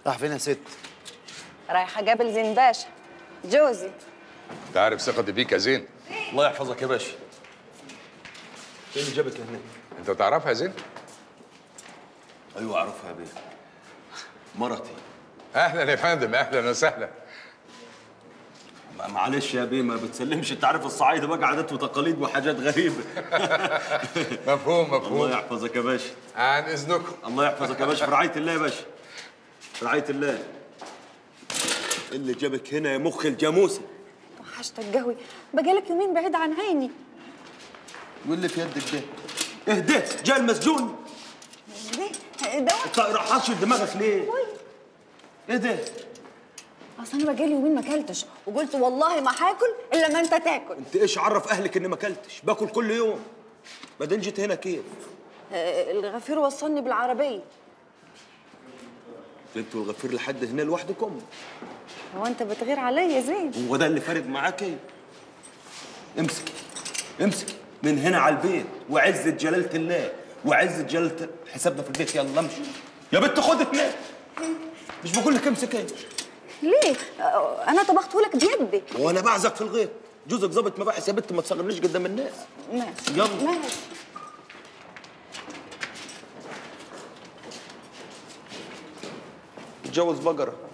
راح فين يا ست؟ رايحه جبل زين باشا جوزي انت عارف ثقتي بيك يا زين الله يحفظك يا باشا ايه اللي جابك هنا؟ انت تعرفها يا زين ايوه اعرفها يا بيه مرتي اهلا يا فندم اهلا وسهلا ما- معلش يا بيه ما بتسلمش انت عارف الصعايده بقى عادات وتقاليد وحاجات غريبه مفهوم الله مفهوم يحفظك يا باشا عن اذنكم الله يحفظك يا باشا في رعايه الله يا باشا في رعايه الله إيه اللي جابك هنا يا مخ الجاموسه وحشتك قوي بقالك يومين بعيد عن عيني واللي في يدك ده ايه ده جاي المسجون ليه دوت انت حاشر دماغك ليه ايه ده اصل انا بقالي يومين ما اكلتش وقلت والله ما هاكل الا ما انت تاكل انت ايش عرف اهلك اني ما اكلتش باكل كل يوم بعدين جيت هنا كيف آه، الغفير وصلني بالعربيه انتوا الغفير لحد هنا لوحدكم هو انت بتغير عليا زين هو ده اللي فارق معاكي امسكي امسكي من هنا على البيت وعزة جلالة الله وعزة جلالة حسابنا في البيت يلا امشي يا بنت خد هناك مش بقول لك امسكي ليه آه، انا طبخته لك بيدي وانا بعزك في الغيط جوزك ظابط مباحث يا بنت ما تصغرنيش قدام الناس ماشي يلا. ماشي اتجوز بقرة